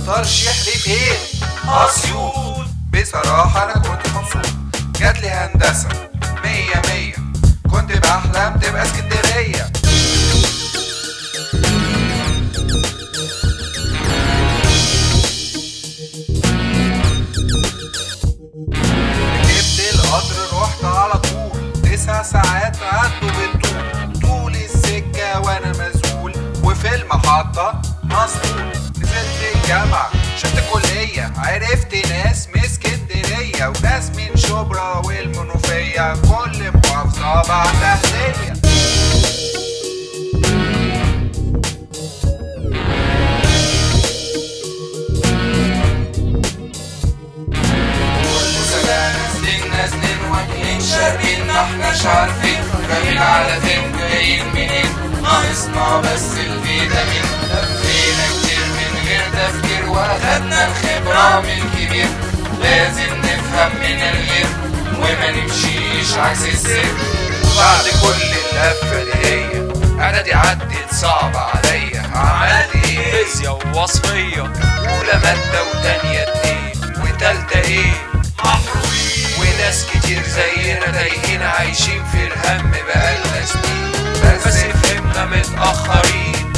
ترشيح لفين اسيوط بصراحة انا كنت مبسوط جاتلي هندسة مية مية كنت بحلم تبقى اسكندرية جبت القطر رحت على طول تسع ساعات عدوا بالطول طول السكة وانا مسؤول وفي المحطة مسؤول نزلت الجامعة شفت كلية عرفت ناس من اسكندرية وناس من شبرا والمنوفية كل محافظة بعتها ليا نازلين نازلين واكلين شاربين ما احناش عارفين رايحين على فين جايين منين ناقصنا بس الفيتامين لفينا كتير من غير تفكير واخدنا الخبرة من كبير لازم نفهم من الغير وما نمشيش عكس السير بعد كل اللفة دي هي انا دي عدت صعب عليا عملت ايه فيزياء ووصفية اولى مادة وتانية اتنين وتالتة ايه وناس كتير زينا تايهين عايشين في الهم بقالنا سنين بس, بس فهمنا متأخرين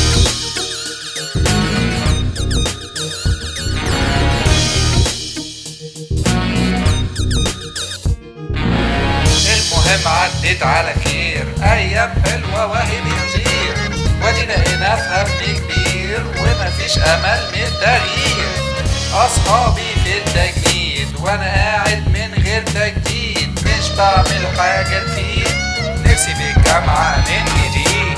المهم عدت على خير ايام حلوه وهي بتطير وادينا هنا في هم كبير ومفيش امل من التغيير اصحابي في التجنيد وانا قاعد من غير تجديد مش بعمل حاجه تفيد نفسي في الجامعه من جديد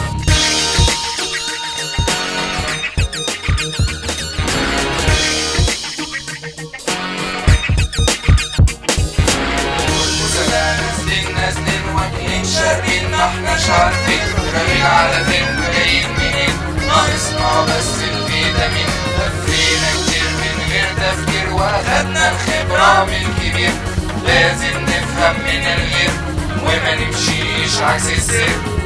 نازلين نازلين واكلين شاربين ما احناش عارفين رايحين على فين جايين منين ناقصنا بس الفيتامين لفينا كتير من غير تفكير واخدنا الخبرة من كبير لازم نفهم من الغير وما نمشيش عكس السير